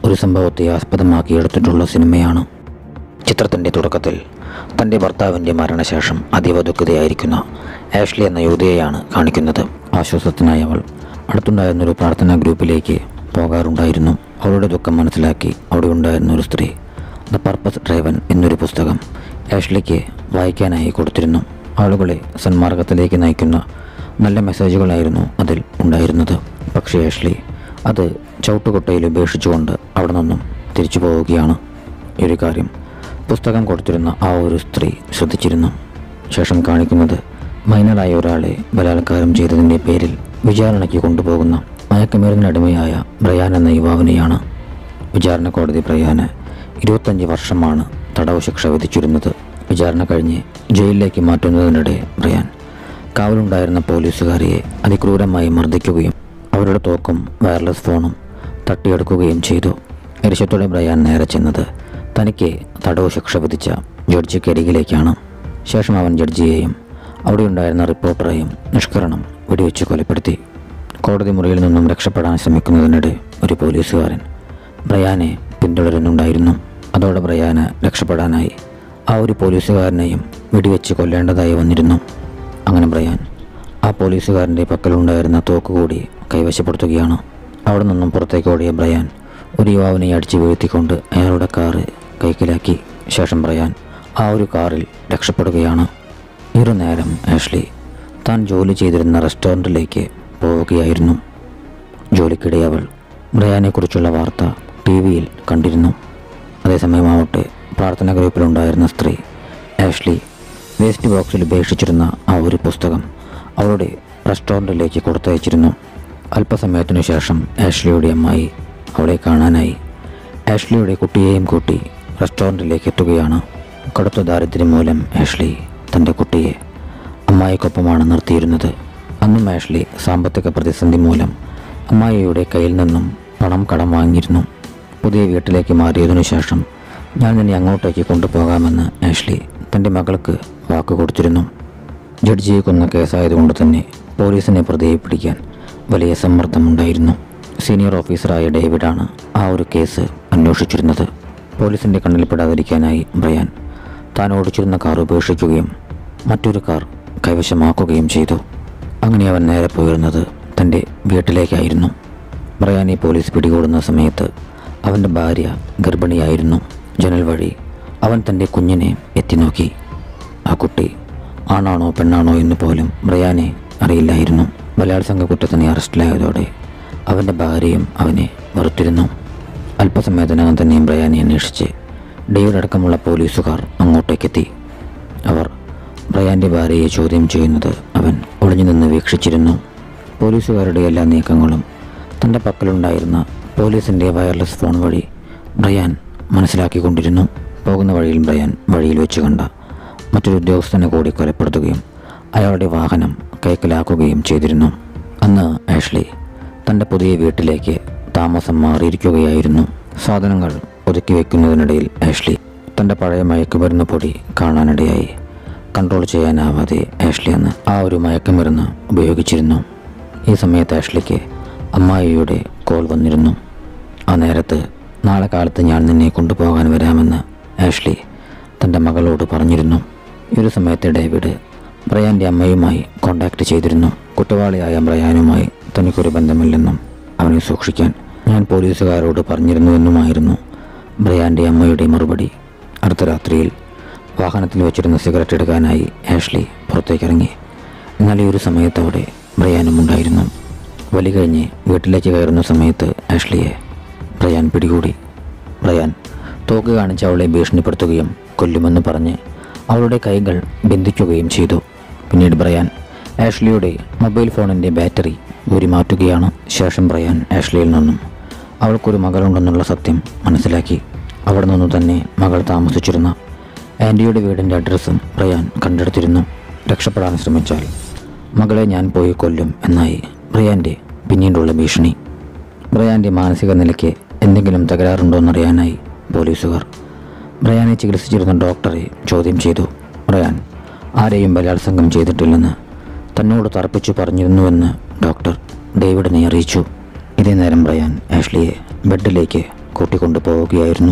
ഒരു സംഭവത്തെ ആസ്പദമാക്കി എടുത്തിട്ടുള്ള സിനിമയാണ് ചിത്രത്തിൻ്റെ തുടക്കത്തിൽ തൻ്റെ ഭർത്താവിൻ്റെ മരണശേഷം അതീവ ദുഃഖിതയായിരിക്കുന്ന ആഷ്ലി എന്ന യുവതിയെയാണ് കാണിക്കുന്നത് ആശ്വാസത്തിനായി അവൾ അടുത്തുണ്ടായിരുന്നൊരു പ്രാർത്ഥനാ ഗ്രൂപ്പിലേക്ക് പോകാറുണ്ടായിരുന്നു അവളുടെ ദുഃഖം മനസ്സിലാക്കി അവിടെ ഉണ്ടായിരുന്ന ഒരു സ്ത്രീ ദ പർപ്പസ് ഡ്രൈവൻ എന്നൊരു പുസ്തകം ആഷ്ലിക്ക് വായിക്കാനായി കൊടുത്തിരുന്നു ആളുകളെ സന്മാർഗത്തിലേക്ക് നയിക്കുന്ന നല്ല മെസ്സേജുകളായിരുന്നു അതിൽ ഉണ്ടായിരുന്നത് പക്ഷേ ആഷ്ലി അത് ചവിട്ടുകൊട്ടയിൽ ഉപേക്ഷിച്ചുകൊണ്ട് അവിടെ നിന്നും തിരിച്ചു പോവുകയാണ് ഈ ഒരു കാര്യം പുസ്തകം കൊടുത്തിരുന്ന ആ ഒരു സ്ത്രീ ശ്രദ്ധിച്ചിരുന്നു ശേഷം കാണിക്കുന്നത് മൈനറായ ഒരാളെ ബലാത്കാരം ചെയ്തതിൻ്റെ പേരിൽ വിചാരണയ്ക്ക് കൊണ്ടുപോകുന്ന മയക്കുമരുന്നിനടിമയായ ബ്രയാൻ എന്ന യുവാവിനെയാണ് വിചാരണ കോടതി ബ്രയാന് ഇരുപത്തഞ്ച് വർഷമാണ് തടവ് ശിക്ഷ വിധിച്ചിരുന്നത് വിചാരണ കഴിഞ്ഞ് ജയിലിലേക്ക് മാറ്റുന്നതിനിടെ ബ്രയാൻ കാവലുണ്ടായിരുന്ന പോലീസുകാരിയെ അതിക്രൂരമായി മർദ്ദിക്കുകയും അവരുടെ തോക്കും വയർലെസ് ഫോണും തട്ടിയെടുക്കുകയും ചെയ്തു എരിശത്തോടെ ബ്രയാൻ നേരെ ചെന്നത് തനിക്ക് തടവ് ശിക്ഷ വിധിച്ച ജഡ്ജിക്കരികിലേക്കാണ് ശേഷം അവൻ ജഡ്ജിയെയും അവിടെ ഉണ്ടായിരുന്ന റിപ്പോർട്ടറെയും നിഷ്കരണം വെടിവെച്ച് കൊലപ്പെടുത്തി കോടതി മുറിയിൽ നിന്നും രക്ഷപ്പെടാൻ ശ്രമിക്കുന്നതിനിടെ ഒരു പോലീസുകാരൻ ബ്രയാനെ പിന്തുടരുന്നുണ്ടായിരുന്നു അതോടെ ബ്രയാന് രക്ഷപ്പെടാനായി ആ ഒരു പോലീസുകാരനെയും വെടിവെച്ച് കൊല്ലേണ്ടതായി വന്നിരുന്നു അങ്ങനെ ബ്രയാൻ ആ പോലീസുകാരൻ്റെ പക്കലുണ്ടായിരുന്ന തോക്ക് കൂടി കൈവശപ്പെടുത്തുകയാണ് അവിടെ നിന്നും പുറത്തേക്ക് ഓടിയ ബ്രയാൻ ഒരു യുവാവിനെ അടിച്ചു വീഴ്ത്തിക്കൊണ്ട് അയാളുടെ കാറ് കൈക്കലാക്കി ശേഷം ബ്രയാൻ ആ ഒരു കാറിൽ രക്ഷപ്പെടുകയാണ് ഈ ഒരു നേരം ആഷ്ലി താൻ ജോലി ചെയ്തിരുന്ന റെസ്റ്റോറൻറ്റിലേക്ക് പോവുകയായിരുന്നു ജോലിക്കിടെ അവൾ ബ്രയാനെക്കുറിച്ചുള്ള വാർത്ത ടി വിയിൽ കണ്ടിരുന്നു അതേസമയമാവട്ടെ പ്രാർത്ഥന ഗ്രൂപ്പിലുണ്ടായിരുന്ന സ്ത്രീ ആഷ്ലി വേസ്റ്റ് ബോക്സിൽ ഉപേക്ഷിച്ചിരുന്ന ആ ഒരു പുസ്തകം അവളുടെ റെസ്റ്റോറൻറ്റിലേക്ക് കൊടുത്തയച്ചിരുന്നു അല്പസമയത്തിനു ശേഷം ആഷ്ലിയുടെ അമ്മായി അവളെ കാണാനായി ആഷ്ലിയുടെ കുട്ടിയെയും കൂട്ടി റെസ്റ്റോറൻറ്റിലേക്ക് എത്തുകയാണ് കടുത്ത ദാരിദ്ര്യം മൂലം ആഷ്ലി തൻ്റെ കുട്ടിയെ അമ്മായിക്കൊപ്പമാണ് നിർത്തിയിരുന്നത് അന്നും ആഷ്ലി സാമ്പത്തിക പ്രതിസന്ധി മൂലം അമ്മായിയുടെ കയ്യിൽ നിന്നും പണം കടം വാങ്ങിയിരുന്നു പുതിയ വീട്ടിലേക്ക് മാറിയതിനു ശേഷം ഞാൻ നിന്നെ അങ്ങോട്ടേക്ക് കൊണ്ടുപോകാമെന്ന് ആഷ്ലി തൻ്റെ മകൾക്ക് വാക്ക് കൊടുത്തിരുന്നു ജഡ്ജിയെ കൊന്ന കേസായതുകൊണ്ട് തന്നെ പോലീസിനെ പ്രതിയെ പിടിക്കാൻ വലിയ സമ്മർദ്ദമുണ്ടായിരുന്നു സീനിയർ ഓഫീസറായ ഡേവിഡാണ് ആ ഒരു കേസ് അന്വേഷിച്ചിരുന്നത് പോലീസിൻ്റെ കണ്ണിൽപ്പെടാതിരിക്കാനായി ബ്രയാൻ താൻ ഓടിച്ചിരുന്ന കാർ ഉപേക്ഷിക്കുകയും മറ്റൊരു കാർ കൈവശമാക്കുകയും ചെയ്തു അങ്ങനെ അവൻ നേരെ പോയിരുന്നത് തൻ്റെ വീട്ടിലേക്കായിരുന്നു ബ്രയാനെ പോലീസ് പിടികൂടുന്ന സമയത്ത് അവൻ്റെ ഭാര്യ ഗർഭിണിയായിരുന്നു ജനൽ വഴി അവൻ തൻ്റെ കുഞ്ഞിനെ എത്തിനോക്കി ആ കുട്ടി ആണാണോ പെണ്ണാണോ എന്ന് പോലും ബ്രയാനെ അറിയില്ലായിരുന്നു ബലാത്സംഗ കുറ്റത്തിന് അറസ്റ്റിലായതോടെ അവൻ്റെ ഭാര്യയും അവനെ വെറുത്തിരുന്നു അല്പസമയത്തിനകം തന്നെ ബ്രയാനെ അന്വേഷിച്ച് ഡേവിഡ് അടക്കമുള്ള പോലീസുകാർ അങ്ങോട്ടേക്കെത്തി അവർ ബ്രയാൻ്റെ ഭാര്യയെ ചോദ്യം ചെയ്യുന്നത് അവൻ ഒളിഞ്ഞു നിന്ന് വീക്ഷിച്ചിരുന്നു പോലീസുകാരുടെ എല്ലാ നീക്കങ്ങളും തൻ്റെ പക്കലുണ്ടായിരുന്ന പോലീസിൻ്റെ വയർലെസ് ഫോൺ വഴി ബ്രയാൻ മനസ്സിലാക്കിക്കൊണ്ടിരുന്നു പോകുന്ന വഴിയിൽ ബ്രയാൻ വഴിയിൽ വെച്ച് കണ്ട മറ്റൊരു ഉദ്യോഗസ്ഥനെ കൂടി കൊലപ്പെടുത്തുകയും അയാളുടെ വാഹനം കൈക്കലാക്കുകയും ചെയ്തിരുന്നു അന്ന് ആഷ്ലി തൻ്റെ പുതിയ വീട്ടിലേക്ക് താമസം മാറിയിരിക്കുകയായിരുന്നു സാധനങ്ങൾ ഒതുക്കി വയ്ക്കുന്നതിനിടയിൽ ആഷ്ലി തൻ്റെ പഴയ മയക്കുമരുന്ന് പൊടി കാണാനിടയായി കൺട്രോൾ ചെയ്യാനാവാതെ ആഷ്ലി അന്ന് ആ ഒരു മയക്കുമരുന്ന് ഉപയോഗിച്ചിരുന്നു ഈ സമയത്ത് ആഷ്ലിക്ക് അമ്മായിയുടെ കോൾ വന്നിരുന്നു ആ നേരത്ത് നാളെ കാലത്ത് ഞാൻ നിന്നെ കൊണ്ടുപോകാൻ വരാമെന്ന് ആഷ്ലി തൻ്റെ മകളോട് പറഞ്ഞിരുന്നു ഈ ഒരു സമയത്ത് ഡേവിഡ് ബ്രയാൻ്റെ അമ്മയുമായി കോണ്ടാക്ട് ചെയ്തിരുന്നു കുറ്റവാളിയായ ബ്രയാനുമായി തനിക്കൊരു ബന്ധമില്ലെന്നും അവനെ സൂക്ഷിക്കാൻ ഞാൻ പോലീസുകാരോട് പറഞ്ഞിരുന്നുവെന്നുമായിരുന്നു ബ്രയാൻ്റെ അമ്മയുടെ മറുപടി അടുത്ത രാത്രിയിൽ വാഹനത്തിൽ വെച്ചിരുന്ന സിഗരറ്റ് എടുക്കാനായി ആഷ്ലി പുറത്തേക്കിറങ്ങി എന്നാൽ ഈ ഒരു സമയത്ത് അവിടെ ബ്രയാനും ഉണ്ടായിരുന്നു വലി കഴിഞ്ഞ് വീട്ടിലേക്ക് കയറുന്ന സമയത്ത് ആഷ്ലിയെ ബ്രയാൻ പിടികൂടി ബ്രയാൻ തോക്ക് കാണിച്ച് അവളെ ഭീഷണിപ്പെടുത്തുകയും കൊല്ലുമെന്ന് പറഞ്ഞ് അവളുടെ കൈകൾ ബന്ധിക്കുകയും ചെയ്തു പിന്നീട് ബ്രയാൻ ആഷ്ലിയുടെ മൊബൈൽ ഫോണിൻ്റെ ബാറ്ററി ഊരി മാറ്റുകയാണ് ശേഷം ബ്രയാൻ ആഷ്ലിയിൽ നിന്നും അവൾക്കൊരു മകളുണ്ടെന്നുള്ള സത്യം മനസ്സിലാക്കി അവിടെ നിന്നു തന്നെ മകൾ താമസിച്ചിരുന്ന ആൻറ്റിയുടെ വീടിൻ്റെ അഡ്രസ്സും ബ്രയാൻ കണ്ടെടുത്തിരുന്നു രക്ഷപ്പെടാൻ ശ്രമിച്ചാൽ മകളെ ഞാൻ പോയി കൊല്ലും എന്നായി ബ്രയാൻ്റെ പിന്നീടുള്ള ഭീഷണി ബ്രയാൻ്റെ മാനസിക നിലയ്ക്ക് എന്തെങ്കിലും തകരാറുണ്ടോയെന്നറിയാനായി പോലീസുകാർ ബ്രയാനെ ചികിത്സിച്ചിരുന്ന ഡോക്ടറെ ചോദ്യം ചെയ്തു ബ്രയാൻ ആരെയും ബലാത്സംഗം ചെയ്തിട്ടില്ലെന്ന് തന്നോട് തർപ്പിച്ചു പറഞ്ഞിരുന്നുവെന്ന് ഡോക്ടർ ഡേവിഡിനെ അറിയിച്ചു ഇതേ നേരം ബ്രയാൻ ആഷ്ലിയെ ബെഡിലേക്ക് കൂട്ടിക്കൊണ്ടു പോവുകയായിരുന്നു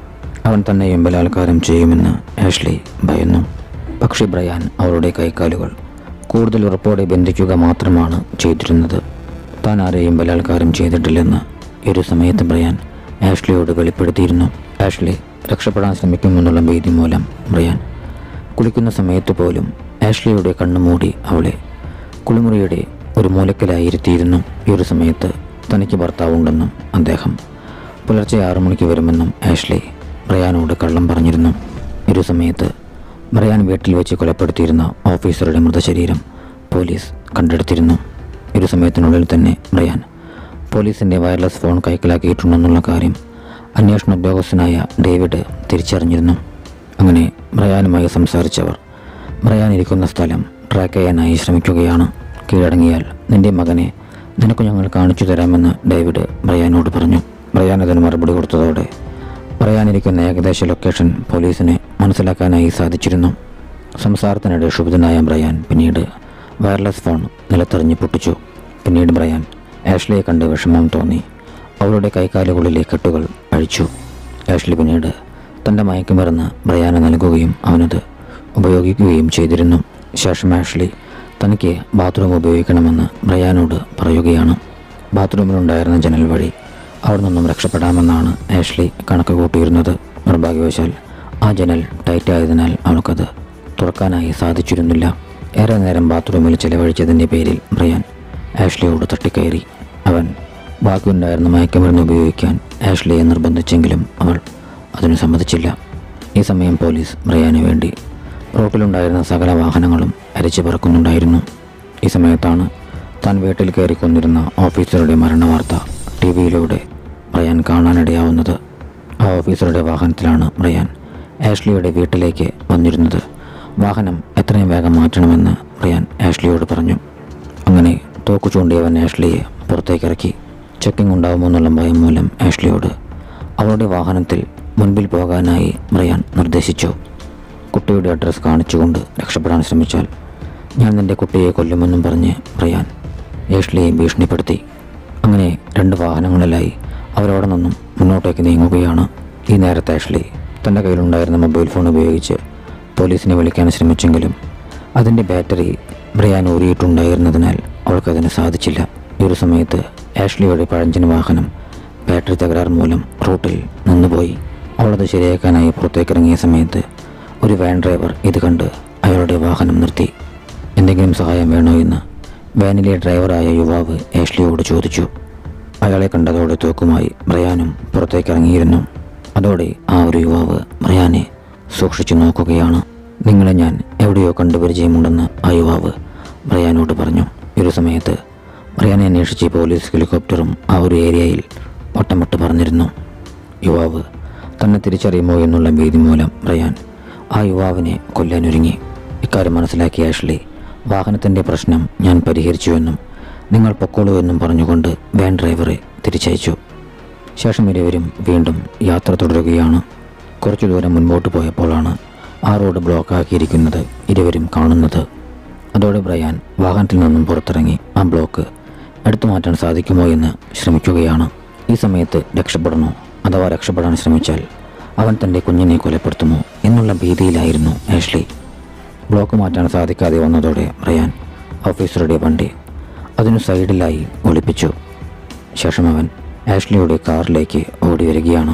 അവൻ തന്നെയും ബലാത്കാരം ചെയ്യുമെന്ന് ആഷ്ലി ഭയന്നു പക്ഷേ ബ്രയാൻ അവളുടെ കൈക്കാലുകൾ കൂടുതൽ ഉറപ്പോടെ ബന്ധിക്കുക മാത്രമാണ് ചെയ്തിരുന്നത് താൻ ആരെയും ബലാത്കാരം ചെയ്തിട്ടില്ലെന്ന് ഈ ഒരു സമയത്ത് ബ്രയാൻ ആഷ്ലിയോട് വെളിപ്പെടുത്തിയിരുന്നു ആഷ്ലി രക്ഷപ്പെടാൻ ശ്രമിക്കുമെന്നുള്ള ഭീതി മൂലം ബ്രയാൻ കുളിക്കുന്ന സമയത്ത് പോലും ആഷ്ലിയുടെ കണ്ണു മൂടി അവളെ കുളിമുറിയുടെ ഒരു മൂലക്കലായി ഇരുത്തിയിരുന്നു ഈ ഒരു സമയത്ത് തനിക്ക് ഭർത്താവുണ്ടെന്നും അദ്ദേഹം പുലർച്ചെ ആറു മണിക്ക് വരുമെന്നും ആഷ്ലി ബ്രയാനോട് കള്ളം പറഞ്ഞിരുന്നു ഈ ഒരു സമയത്ത് ബ്രയാൻ വീട്ടിൽ വെച്ച് കൊലപ്പെടുത്തിയിരുന്ന ഓഫീസറുടെ മൃതശരീരം പോലീസ് കണ്ടെടുത്തിരുന്നു ഈ ഒരു സമയത്തിനുള്ളിൽ തന്നെ ബ്രയാൻ പോലീസിൻ്റെ വയർലെസ് ഫോൺ കൈക്കലാക്കിയിട്ടുണ്ടെന്നുള്ള കാര്യം അന്വേഷണ ഉദ്യോഗസ്ഥനായ ഡേവിഡ് തിരിച്ചറിഞ്ഞിരുന്നു അങ്ങനെ ബ്രയാനുമായി സംസാരിച്ചവർ ബ്രയാൻ ഇരിക്കുന്ന സ്ഥലം ട്രാക്ക് ചെയ്യാനായി ശ്രമിക്കുകയാണ് കീഴടങ്ങിയാൽ നിന്റെ മകനെ നിനക്ക് ഞങ്ങൾ കാണിച്ചു തരാമെന്ന് ഡേവിഡ് ബ്രയാനോട് പറഞ്ഞു ബ്രയാൻ അതിന് മറുപടി കൊടുത്തതോടെ ബ്രയാനിരിക്കുന്ന ഏകദേശ ലൊക്കേഷൻ പോലീസിന് മനസ്സിലാക്കാനായി സാധിച്ചിരുന്നു സംസാരത്തിനിടെ ക്ഷുഭിതനായ ബ്രയാൻ പിന്നീട് വയർലെസ് ഫോൺ നിലത്തെറിഞ്ഞ് പൊട്ടിച്ചു പിന്നീട് ബ്രയാൻ ആഷ്ലിയെ കണ്ട് വിഷമം തോന്നി അവളുടെ കൈകാലുകളിലെ കെട്ടുകൾ അഴിച്ചു ആഷ്ലി പിന്നീട് തൻ്റെ മയക്കുമരുന്ന് ബ്രയാന് നൽകുകയും അവനത് ഉപയോഗിക്കുകയും ചെയ്തിരുന്നു ശേഷം ആഷ്ലി തനിക്ക് ബാത്റൂം ഉപയോഗിക്കണമെന്ന് ബ്രയാനോട് പറയുകയാണ് ബാത്റൂമിലുണ്ടായിരുന്ന ജനൽ വഴി അവിടെ നിന്നും രക്ഷപ്പെടാമെന്നാണ് ആഷ്ലി കണക്ക് കൂട്ടിയിരുന്നത് നിർഭാഗ്യവശാൽ ആ ജനൽ ടൈറ്റ് ആയതിനാൽ അവൾക്കത് തുറക്കാനായി സാധിച്ചിരുന്നില്ല ഏറെ നേരം ബാത്റൂമിൽ ചിലവഴിച്ചതിൻ്റെ പേരിൽ ബ്രയാൻ ആഷ്ലിയോട് തട്ടിക്കയറി അവൻ ബാക്കിയുണ്ടായിരുന്ന മയക്കുമരുന്ന് ഉപയോഗിക്കാൻ ആഷ്ലിയെ നിർബന്ധിച്ചെങ്കിലും അവൾ അതിന് സമ്മതിച്ചില്ല ഈ സമയം പോലീസ് ബ്രയാന് വേണ്ടി റോട്ടിലുണ്ടായിരുന്ന സകല വാഹനങ്ങളും അരിച്ചു പറക്കുന്നുണ്ടായിരുന്നു ഈ സമയത്താണ് താൻ വീട്ടിൽ കയറി കൊന്നിരുന്ന ഓഫീസറുടെ മരണവാർത്ത ടി വിയിലൂടെ ബ്രയാൻ കാണാനിടയാവുന്നത് ആ ഓഫീസറുടെ വാഹനത്തിലാണ് ബ്രയാൻ ആഷ്ലിയുടെ വീട്ടിലേക്ക് വന്നിരുന്നത് വാഹനം എത്രയും വേഗം മാറ്റണമെന്ന് ബ്രയാൻ ആഷ്ലിയോട് പറഞ്ഞു അങ്ങനെ തോക്കു ചൂണ്ടിയവൻ ആഷ്ലിയെ പുറത്തേക്കിറക്കി ചെക്കിംഗ് ഉണ്ടാവുമെന്നുള്ള ഭയം മൂലം ആഷ്ലിയോട് അവളുടെ വാഹനത്തിൽ മുൻപിൽ പോകാനായി ബ്രയാൻ നിർദ്ദേശിച്ചു കുട്ടിയുടെ അഡ്രസ്സ് കാണിച്ചുകൊണ്ട് രക്ഷപ്പെടാൻ ശ്രമിച്ചാൽ ഞാൻ നിന്റെ കുട്ടിയെ കൊല്ലുമെന്നും പറഞ്ഞ് ബ്രയാൻ ഏഷ്ലിയെ ഭീഷണിപ്പെടുത്തി അങ്ങനെ രണ്ട് വാഹനങ്ങളിലായി അവരവിടെ നിന്നും മുന്നോട്ടേക്ക് നീങ്ങുകയാണ് ഈ നേരത്തെ ആഷ്ലി തൻ്റെ കയ്യിലുണ്ടായിരുന്ന മൊബൈൽ ഫോൺ ഉപയോഗിച്ച് പോലീസിനെ വിളിക്കാൻ ശ്രമിച്ചെങ്കിലും അതിൻ്റെ ബാറ്ററി ബ്രയാൻ ഊരിയിട്ടുണ്ടായിരുന്നതിനാൽ അവൾക്കതിന് സാധിച്ചില്ല ഈ ഒരു സമയത്ത് ആഷ്ലിയുടെ പഴഞ്ചൻ വാഹനം ബാറ്ററി തകരാർ മൂലം റൂട്ടിൽ നിന്നുപോയി അവളത് ശരിയാക്കാനായി പുറത്തേക്കിറങ്ങിയ സമയത്ത് ഒരു വാൻ ഡ്രൈവർ ഇത് കണ്ട് അയാളുടെ വാഹനം നിർത്തി എന്തെങ്കിലും സഹായം വേണോ എന്ന് വാനിലെ ഡ്രൈവറായ യുവാവ് ആഷ്ലിയോട് ചോദിച്ചു അയാളെ കണ്ടതോടെ തോക്കുമായി ബ്രയാനും പുറത്തേക്കിറങ്ങിയിരുന്നു അതോടെ ആ ഒരു യുവാവ് ബ്രയാനെ സൂക്ഷിച്ചു നോക്കുകയാണ് നിങ്ങളെ ഞാൻ എവിടെയോ കണ്ടു പരിചയമുണ്ടെന്ന് ആ യുവാവ് ബ്രയാനോട് പറഞ്ഞു ഈ ഒരു സമയത്ത് ബ്രയാനെ അന്വേഷിച്ച് പോലീസ് ഹെലികോപ്റ്ററും ആ ഒരു ഏരിയയിൽ വട്ടമിട്ട് പറഞ്ഞിരുന്നു യുവാവ് തന്നെ തിരിച്ചറിയുമോ എന്നുള്ള ഭീതി മൂലം ബ്രയാൻ ആ യുവാവിനെ കൊല്ലാനൊരുങ്ങി ഇക്കാര്യം മനസ്സിലാക്കിയ ആഷ്ലി വാഹനത്തിൻ്റെ പ്രശ്നം ഞാൻ പരിഹരിച്ചുവെന്നും നിങ്ങൾ പൊക്കോളൂ എന്നും പറഞ്ഞുകൊണ്ട് വാൻ ഡ്രൈവറെ തിരിച്ചയച്ചു ശേഷം ഇരുവരും വീണ്ടും യാത്ര തുടരുകയാണ് കുറച്ചു ദൂരം മുൻപോട്ട് പോയപ്പോഴാണ് ആ റോഡ് ബ്ലോക്കാക്കിയിരിക്കുന്നത് ഇരുവരും കാണുന്നത് അതോടെ ബ്രയാൻ വാഹനത്തിൽ നിന്നും പുറത്തിറങ്ങി ആ ബ്ലോക്ക് എടുത്തു മാറ്റാൻ സാധിക്കുമോ എന്ന് ശ്രമിക്കുകയാണ് ഈ സമയത്ത് രക്ഷപ്പെടണോ അഥവാ രക്ഷപ്പെടാൻ ശ്രമിച്ചാൽ അവൻ തൻ്റെ കുഞ്ഞിനെ കൊലപ്പെടുത്തുമോ എന്നുള്ള ഭീതിയിലായിരുന്നു ആഷ്ലി ബ്ലോക്ക് മാറ്റാൻ സാധിക്കാതെ വന്നതോടെ ബ്രയാൻ ഓഫീസറുടെ വണ്ടി അതിനു സൈഡിലായി ഒളിപ്പിച്ചു ശേഷം അവൻ ആഷ്ലിയുടെ കാറിലേക്ക് ഓടി വരികയാണ്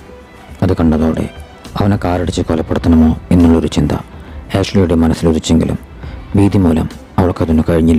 അത് കണ്ടതോടെ അവനെ കാറടിച്ച് കൊലപ്പെടുത്തണമോ എന്നുള്ളൊരു ചിന്ത ആഷ്ലിയുടെ മനസ്സിലൊരിച്ചെങ്കിലും ഭീതി മൂലം അവൾക്കതിനു കഴിഞ്ഞില്ല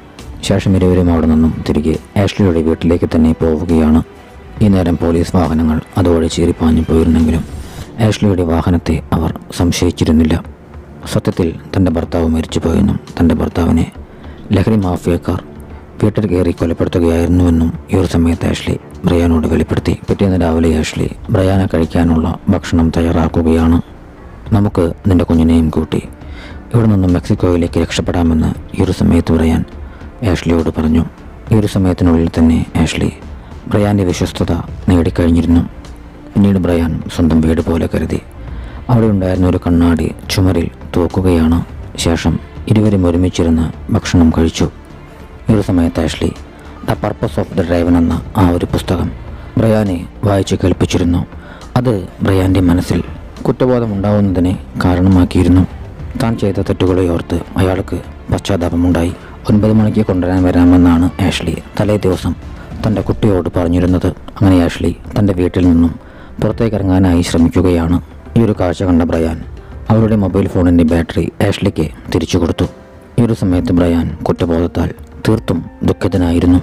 ശേഷം ഇരുവരും അവിടെ നിന്നും തിരികെ ആഷ്ലിയുടെ വീട്ടിലേക്ക് തന്നെ പോവുകയാണ് ഈ നേരം പോലീസ് വാഹനങ്ങൾ അതുവഴി ചീറിപ്പാഞ്ഞു പോയിരുന്നെങ്കിലും ആഷ്ലിയുടെ വാഹനത്തെ അവർ സംശയിച്ചിരുന്നില്ല സത്യത്തിൽ തൻ്റെ ഭർത്താവ് മരിച്ചുപോയെന്നും തൻ്റെ ഭർത്താവിനെ ലഹരി മാഫിയക്കാർ വീട്ടിൽ കയറി കൊലപ്പെടുത്തുകയായിരുന്നുവെന്നും ഈ ഒരു സമയത്ത് ആഷ്ലി ബ്രയാനോട് വെളിപ്പെടുത്തി പിറ്റേന്ന് രാവിലെ ആഷ്ലി ബ്രയാനെ കഴിക്കാനുള്ള ഭക്ഷണം തയ്യാറാക്കുകയാണ് നമുക്ക് നിന്റെ കുഞ്ഞിനെയും കൂട്ടി ഇവിടെ നിന്നും മെക്സിക്കോയിലേക്ക് രക്ഷപ്പെടാമെന്ന് ഈ ഒരു സമയത്ത് ബ്രയാൻ ആഷ്ലിയോട് പറഞ്ഞു ഈ ഒരു സമയത്തിനുള്ളിൽ തന്നെ ആഷ്ലി ബ്രയാൻ്റെ വിശ്വസ്തത നേടിക്കഴിഞ്ഞിരുന്നു പിന്നീട് ബ്രയാൻ സ്വന്തം വീട് പോലെ കരുതി അവിടെ ഉണ്ടായിരുന്ന ഒരു കണ്ണാടി ചുമരിൽ തൂക്കുകയാണ് ശേഷം ഇരുവരും ഒരുമിച്ചിരുന്ന് ഭക്ഷണം കഴിച്ചു ഈ ഒരു സമയത്ത് Ashley the purpose of the driven എന്ന ആ ഒരു പുസ്തകം ബ്രയാനെ വായിച്ചു കേൾപ്പിച്ചിരുന്നു അത് ബ്രയാൻ്റെ മനസ്സിൽ കുറ്റബോധമുണ്ടാവുന്നതിനെ കാരണമാക്കിയിരുന്നു താൻ ചെയ്ത തെറ്റുകളെ ഓർത്ത് അയാൾക്ക് പശ്ചാത്താപമുണ്ടായി ഒൻപത് മണിക്ക് കൊണ്ടുവരാൻ വരാമെന്നാണ് ആഷ്ലി തലേ ദിവസം തൻ്റെ കുട്ടിയോട് പറഞ്ഞിരുന്നത് അങ്ങനെ ആഷ്ലി തൻ്റെ വീട്ടിൽ നിന്നും പുറത്തേക്ക് ഇറങ്ങാനായി ശ്രമിക്കുകയാണ് ഈ ഒരു കാഴ്ച കണ്ട ബ്രയാൻ അവരുടെ മൊബൈൽ ഫോണിൻ്റെ ബാറ്ററി ആഷ്ലിക്ക് തിരിച്ചു കൊടുത്തു ഈ ഒരു സമയത്ത് ബ്രയാൻ കുറ്റബോധത്താൽ തീർത്തും ദുഃഖിതനായിരുന്നു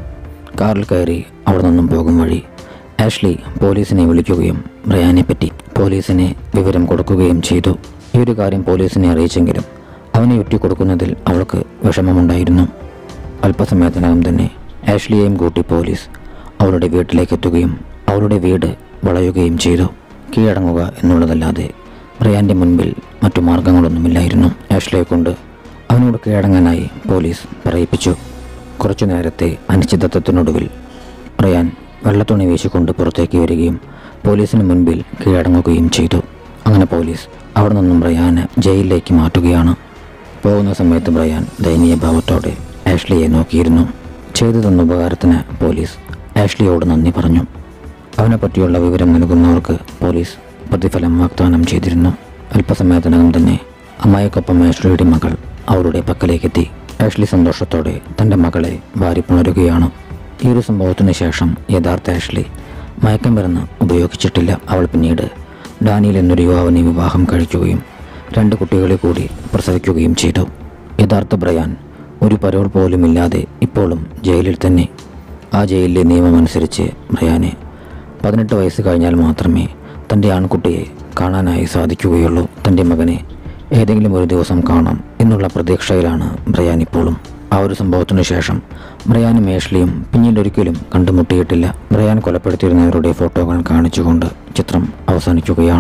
കാറിൽ കയറി അവിടെ നിന്നും പോകും വഴി ആഷ്ലി പോലീസിനെ വിളിക്കുകയും ബ്രയാനെ പറ്റി പോലീസിനെ വിവരം കൊടുക്കുകയും ചെയ്തു ഈ ഒരു കാര്യം പോലീസിനെ അറിയിച്ചെങ്കിലും അവനെ ഒറ്റിക്കൊടുക്കുന്നതിൽ അവൾക്ക് വിഷമമുണ്ടായിരുന്നു അല്പസമയത്തിനകം തന്നെ ആഷ്ലിയെയും കൂട്ടി പോലീസ് അവളുടെ വീട്ടിലേക്ക് എത്തുകയും അവളുടെ വീട് വളയുകയും ചെയ്തു കീഴടങ്ങുക എന്നുള്ളതല്ലാതെ ബ്രയാൻ്റെ മുൻപിൽ മറ്റു മാർഗങ്ങളൊന്നുമില്ലായിരുന്നു ആഷ്ലിയെ കൊണ്ട് അവനോട് കീഴടങ്ങാനായി പോലീസ് പറയിപ്പിച്ചു കുറച്ചു നേരത്തെ അനിശ്ചിതത്വത്തിനൊടുവിൽ റയാൻ വെള്ളത്തുണി വീശിക്കൊണ്ട് പുറത്തേക്ക് വരികയും പോലീസിന് മുൻപിൽ കീഴടങ്ങുകയും ചെയ്തു അങ്ങനെ പോലീസ് അവിടെ നിന്നും റയാനെ ജയിലിലേക്ക് മാറ്റുകയാണ് പോകുന്ന സമയത്ത് ബ്രയാൻ ദയനീയ ഭാവത്തോടെ ആഷ്ലിയെ നോക്കിയിരുന്നു ചെയ്തു തന്ന ഉപകാരത്തിന് പോലീസ് ആഷ്ലിയോട് നന്ദി പറഞ്ഞു അവനെ പറ്റിയുള്ള വിവരം നൽകുന്നവർക്ക് പോലീസ് പ്രതിഫലം വാഗ്ദാനം ചെയ്തിരുന്നു അല്പസമയത്തിനകം തന്നെ അമ്മായിക്കൊപ്പം ആഷ്ലിയുടെ മകൾ അവരുടെ പക്കലേക്കെത്തി ആഷ്ലി സന്തോഷത്തോടെ തൻ്റെ മകളെ വാരിപ്പുണരുകയാണ് ഈ ഒരു സംഭവത്തിന് ശേഷം യഥാർത്ഥ ആഷ്ലി മയക്കമരുന്ന് ഉപയോഗിച്ചിട്ടില്ല അവൾ പിന്നീട് ഡാനിയൽ എന്നൊരു യുവാവിനെ വിവാഹം കഴിക്കുകയും രണ്ട് കുട്ടികളെ കൂടി പ്രസവിക്കുകയും ചെയ്തു യഥാർത്ഥ ബ്രയാൻ ഒരു പരോൾ പോലുമില്ലാതെ ഇപ്പോഴും ജയിലിൽ തന്നെ ആ ജയിലിലെ നിയമമനുസരിച്ച് ബ്രയാനെ പതിനെട്ട് വയസ്സ് കഴിഞ്ഞാൽ മാത്രമേ തൻ്റെ ആൺകുട്ടിയെ കാണാനായി സാധിക്കുകയുള്ളൂ തൻ്റെ മകനെ ഏതെങ്കിലും ഒരു ദിവസം കാണാം എന്നുള്ള പ്രതീക്ഷയിലാണ് ബ്രയാൻ ഇപ്പോഴും ആ ഒരു സംഭവത്തിനു ശേഷം ബ്രയാനും ഏഷ്ലിയും പിന്നീട് ഒരിക്കലും കണ്ടുമുട്ടിയിട്ടില്ല ബ്രയാൻ കൊലപ്പെടുത്തിയിരുന്നവരുടെ ഫോട്ടോകൾ കാണിച്ചുകൊണ്ട് ചിത്രം അവസാനിക്കുകയാണ്